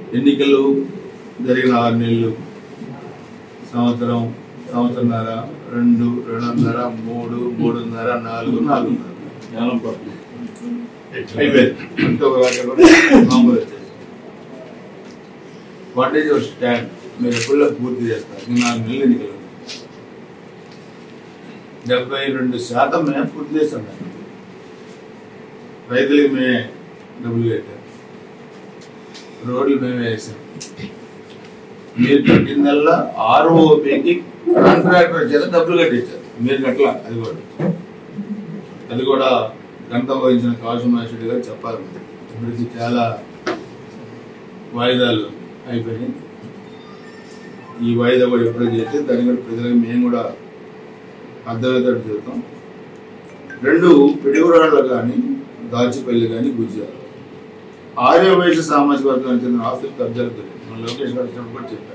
ఎన్నికలు జరిగిన ఆరు నెలలు సంవత్సరం సంవత్సరంన్నర రెండు రెండున్నర మూడు మూడున్నర నాలుగు నాలుగున్నర అయిపోయింది అంతే ఒక రకంగా కూడా మామూలు వచ్చేసి వాట్ ఈజ్ యువర్ స్టాండ్ మీరు ఎప్పుడులో పూర్తి చేస్తారు ఈ నాలుగు నెలలు ఎన్నికలు ఉన్నాయి. డెబ్బై రెండు శాతం మేము పూర్తి చేస్తాం మేము. రైతులకి మేమే డబ్బులు కట్టాం రోడ్లు మేమే వేసాం మీరు కట్టిందల్లా ఆర్ఓపికి కాంట్రాక్టర్ చేత డబ్బులు కట్టించారు మీరు కట్టలా అది కూడా అది కూడా గంట వహించిన కాశుమాషుడి గారు చెప్పాలి మరి. ఇప్పటికి చాలా వాయిదాలు అయిపోయినాయి ఈ వాయిదా కూడా ఎప్పుడు చేస్తే దాన్ని కూడా ప్రజలకు మేము కూడా అర్థమయ్యేటట్టు చెప్తాం రెండు పిడిగురాళ్ళు కానీ దాచిపల్లి కానీ గుజ్జాలు ఆర్య వయసు సామాజిక వర్గానికి చెందిన ఆస్తులు కబ్జాలు జరిగింది మన లోకేష్ గారు వచ్చినప్పుడు కూడా చెప్పారు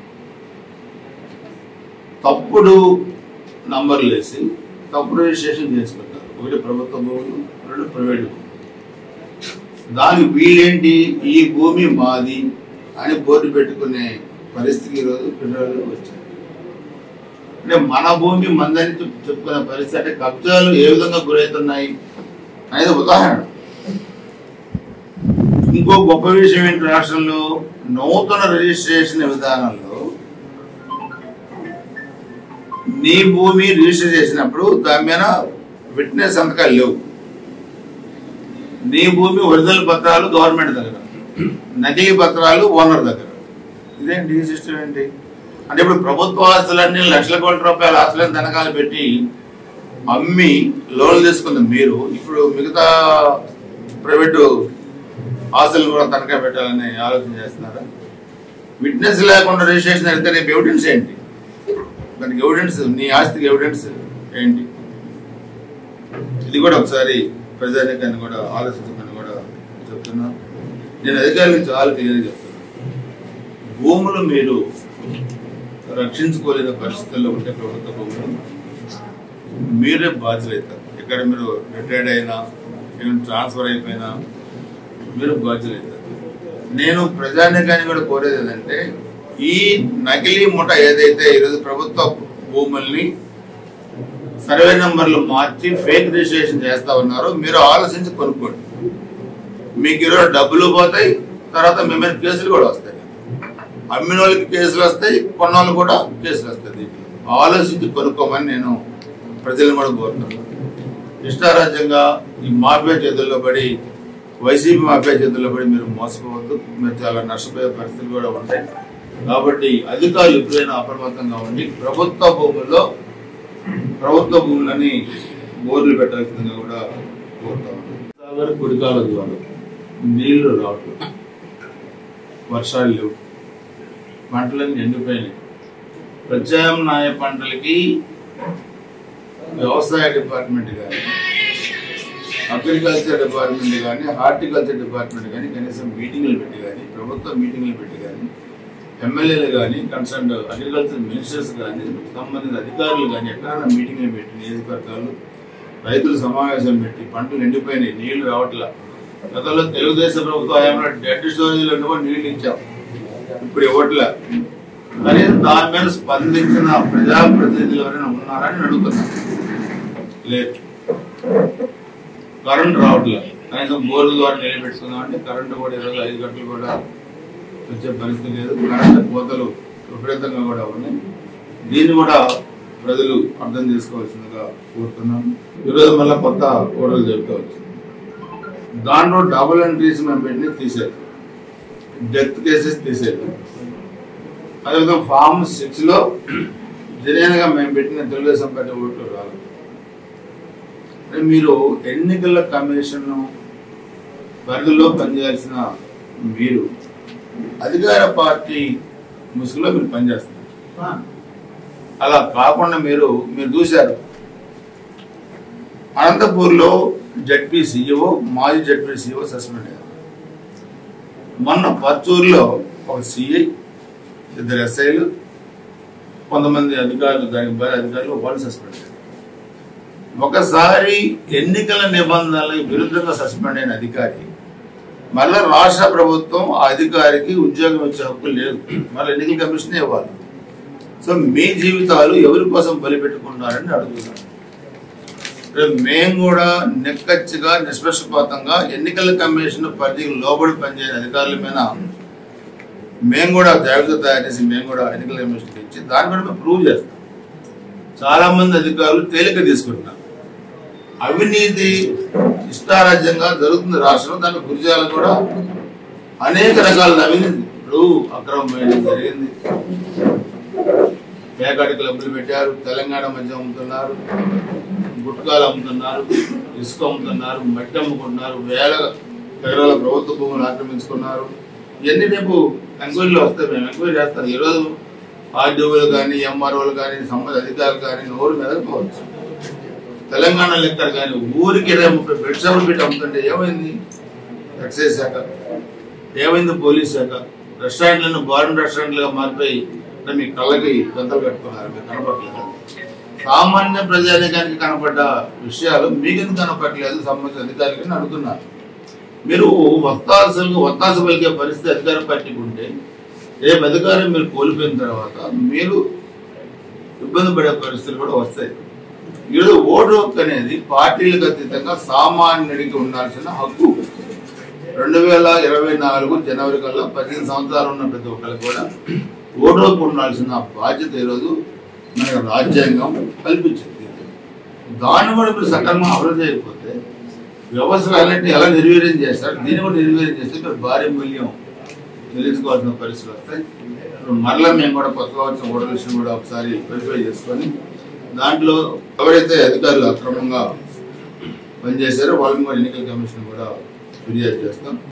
తప్పుడు నంబర్లు వేసి తప్పుడు రిజిస్ట్రేషన్ చేసుకుంటారు ఒకటి ప్రభుత్వ భూములు రెండు ప్రైవేట్ భూములు దానికి వీళ్ళేంటి ఈ భూమి మాది అని బోర్డు పెట్టుకునే పరిస్థితికి ఈరోజు పిల్లలు వచ్చారు అంటే మన భూమి మందని చెప్- చెప్పుకునే పరిస్థితి అంటే కబ్జాలు ఏ విధంగా గురవుతున్నాయి అనేది ఉదాహరణ ఇంకో గొప్ప విషయం ఏంటి రాష్ట్రంలో నూతన రిజిస్ట్రేషన్ విధానంలో నీ భూమి రిజిస్టర్ చేసినప్పుడు దాని మీద విట్నెస్ సంతకాలు లేవు నీ భూమి ఒరిజినల్ పత్రాలు గవర్నమెంట్ దగ్గర నకిలీ పత్రాలు ఓనర్ దగ్గర ఇదేంటి ఈ సిస్టమ్ ఏంటి అంటే ఇప్పుడు ప్రభుత్వ ఆస్తులన్నీ లక్షల కోట్ల రూపాయల ఆస్తులను తనఖాలు పెట్టి అమ్మి లోన్లు తీసుకుంది మీరు ఇప్పుడు మిగతా ప్రైవేటు ఆస్తులను కూడా తనఖా పెట్టాలని ఆలోచన చేస్తున్నారా విట్నెస్ లేకుండా రిజిస్ట్రేషన్ అయితే రేపు ఎవిడెన్స్ ఏంటి దానికి ఎవిడెన్స్ నీ ఆస్తికి ఎవిడెన్స్ ఏంటి ఇది కూడా ఒకసారి ప్రజానికాన్ని కూడా ఆలోచించమని కూడా చెప్తున్నా నేను అధికారులకు చాలా క్లియర్ చెప్తున్నా భూములు మీరు రక్షించుకోలేని పరిస్థితుల్లో ఉంటే ప్రభుత్వ భూములు మీరే బాధ్యులవుతారు ఇక్కడ మీరు రిటైర్డ్ అయినా ఏమైనా ట్రాన్స్ఫర్ అయిపోయినా మీరు బాధ్యులవుతారు నేను ప్రజానికాన్ని కూడా కోరేది ఏంటంటే ఈ నకిలీ ముఠ ఏదైతే ఈరోజు ప్రభుత్వ భూముల్ని సర్వే నంబర్లు మార్చి ఫేక్ రిజిస్ట్రేషన్ చేస్తా ఉన్నారో మీరు ఆలోచించి కొనుక్కోండి మీకు ఈరోజు డబ్బులు పోతాయి తర్వాత మీ మీద కేసులు కూడా వస్తాయి అమ్మిన వాళ్ళకి కేసులు వస్తాయి కొన్న వాళ్ళు కూడా కేసులు వస్తాయి ఆలోచించి కొనుక్కోమని నేను ప్రజలను కూడా కోరుతున్నాను ఇష్టారాజ్యంగా ఈ మాఫియా చేతుల్లో పడి వైసీపీ మాఫియా చేతుల్లో పడి మీరు మోసపోవద్దు మీరు చాలా నష్టపోయే పరిస్థితులు కూడా ఉంటాయి కాబట్టి అధికారులు ఎప్పుడైనా అప్రమత్తంగా ఉండి ప్రభుత్వ భూముల్లో ప్రభుత్వ భూములని బోర్లు పెట్టాల్సిందిగా కూడా కోరుతాం సాగర్ కుడికాల ద్వారా నీళ్లు రావట్లేదు వర్షాలు లేవు పంటలన్నీ ఎండిపోయినాయి ప్రత్యామ్నాయ పంటలకి వ్యవసాయ డిపార్ట్మెంట్ కానీ అగ్రికల్చర్ డిపార్ట్మెంట్ కానీ హార్టికల్చర్ డిపార్ట్మెంట్ కానీ కనీసం మీటింగ్లు పెట్టి కానీ ప్రభుత్వ మీటింగ్లు పెట్టి కానీ ఎమ్మెల్యేలు కానీ కన్సర్న్ అగ్రికల్చర్ మినిస్టర్స్ కానీ సంబంధిత అధికారులు కానీ ఎక్కడైనా మీటింగ్లు పెట్టి నియోజకవర్గాలు రైతులు సమావేశం పెట్టి పంటలు ఎండిపోయినాయి నీళ్లు రావట్లా గతంలో తెలుగుదేశం ప్రభుత్వం హయాంలో డెడ్ స్టోరేజ్లో కూడా నీళ్లు ఇచ్చాం ఇప్పుడు ఇవ్వట్లే కానీ దాని మీద స్పందించిన ప్రజాప్రతినిధులు ఎవరైనా ఉన్నారని అడుగుతున్నాను లేదు కరెంట్ రావట్లే కనీసం బోర్డు ద్వారా నిలబెట్టుకుందాం అంటే కరెంటు కూడా ఈరోజు ఐదు గంటలు కూడా వచ్చే పరిస్థితి లేదు కరెంటు కోతలు విపరీతంగా కూడా ఉన్నాయి దీన్ని కూడా ప్రజలు అర్థం చేసుకోవాల్సిందిగా కోరుతున్నాను ఈరోజు మళ్ళీ కొత్త ఓడలు చెప్తా వచ్చింది దాంట్లో డబుల్ ఎంట్రీస్ మేము పెట్టి తీసేది డెత్ కేసెస్ తీసేది అదేవిధంగా ఫామ్ సిక్స్ లో జెన్యున్ గా మేము పెట్టిన తెలుగుదేశం పార్టీ ఓట్లు రాదు అంటే మీరు ఎన్నికల కమిషన్ పరిధిలో పనిచేయాల్సిన మీరు అధికార పార్టీ ముసుగులో మీరు పనిచేస్తున్నారు అలా కాకుండా మీరు మీరు చూశారు అనంతపూర్లో జడ్పీ సీఈఓ మాజీ జడ్పీ సీఈఓ సస్పెండ్ అయ్యారు మొన్న పర్చూరులో ఒక సిఐ ఇద్దరు ఎస్ఐలు కొంతమంది అధికారులు దానికి పై అధికారులు వాళ్ళు సస్పెండ్ అయ్యారు ఒకసారి ఎన్నికల నిబంధనలకు విరుద్ధంగా సస్పెండ్ అయిన అధికారి మళ్ళీ రాష్ట్ర ప్రభుత్వం ఆ అధికారికి ఉద్యోగం ఇచ్చే హక్కు లేదు మళ్ళీ ఎన్నికల కమిషన్ ఇవ్వాలి సో మీ జీవితాలు ఎవరి కోసం బలిపెట్టుకుంటారని అడుగుతున్నాను రేపు మేము కూడా నిక్కచ్చిగా నిష్పక్షపాతంగా ఎన్నికల కమిషన్ పరిధికి లోబడి పనిచేయని అధికారుల మీద మేము కూడా జాగ్రత్త తయారు చేసి మేము కూడా ఎన్నికల కమిషన్ ఇచ్చి దాన్ని కూడా మేము ప్రూవ్ చేస్తాం చాలా మంది అధికారులు తేలిక తీసుకుంటున్నారు అవినీతి ఇష్టారాజ్యంగా జరుగుతుంది రాష్ట్రంలో దాన్ని గురి చేయాలని కూడా అనేక రకాల అవినీతి ఇప్పుడు అక్రమమైన జరిగింది పేకాటి క్లబ్లు పెట్టారు తెలంగాణ మధ్య అమ్ముతున్నారు గుట్కాలు అమ్ముతున్నారు ఇసుక అమ్ముతున్నారు మట్టి అమ్ముకుంటున్నారు వేల ఎకరాల ప్రభుత్వ భూములు ఆక్రమించుకున్నారు ఇవన్నీ రేపు ఎంక్వైరీలో వస్తాయి మేము ఎంక్వైరీ చేస్తాం ఈరోజు ఆర్డీఓలు కానీ ఎంఆర్ఓలు కానీ సంబంధ అధికారులు కానీ నోరు మెదకపోవచ్చు తెలంగాణ లెక్కలు కానీ ఊరికి ఇరవై ముప్పై బెడ్ షాపులు పెట్టి అమ్ముతుంటే ఏమైంది ఎక్సైజ్ శాఖ ఏమైంది పోలీస్ శాఖ రెస్టారెంట్లను బార్న్ రెస్టారెంట్లుగా మారిపోయి అంటే మీ కళ్ళకి గంతలు కట్టుకున్నారు మీకు కనపడలేదు సామాన్య ప్రజానికానికి కనపడ్డ విషయాలు మీకెందుకు కనపడలేదు సంబంధించిన అధికారులకి అడుగుతున్నారు మీరు వత్తాసులకు వత్తాసు పలికే పరిస్థితి అధికార పార్టీకి ఉంటే రేపు అధికారం మీరు కోల్పోయిన తర్వాత మీరు ఇబ్బంది పడే పరిస్థితులు కూడా వస్తాయి ఈరోజు ఓటు హక్కు అనేది పార్టీలకు అతీతంగా సామాన్యుడికి ఉండాల్సిన హక్కు రెండు వేల ఇరవై నాలుగు జనవరి కల్లా పదిహేను సంవత్సరాలు ఉన్న ప్రతి ఒక్కరికి కూడా ఓటు హక్కు ఉండాల్సిన బాధ్యత ఈరోజు మనకు రాజ్యాంగం కల్పించింది దాన్ని కూడా మీరు సక్రమంగా అమలు చేయకపోతే వ్యవస్థలన్నింటినీ ఎలా నిర్వీర్యం చేస్తారు దీన్ని కూడా నిర్వీర్యం చేస్తే మీరు భారీ మూల్యం చెల్లించుకోవాల్సిన పరిస్థితులు వస్తాయి ఇప్పుడు మరలా మేము కూడా కొత్తగా వచ్చిన ఓటర్ విషయం కూడా ఒకసారి వెరిఫై చేసుకొని దాంట్లో ఎవరైతే అధికారులు అక్రమంగా పనిచేశారో వాళ్ళని కూడా ఎన్నికల కమిషన్ కూడా ఫిర్యాదు చేస్తాం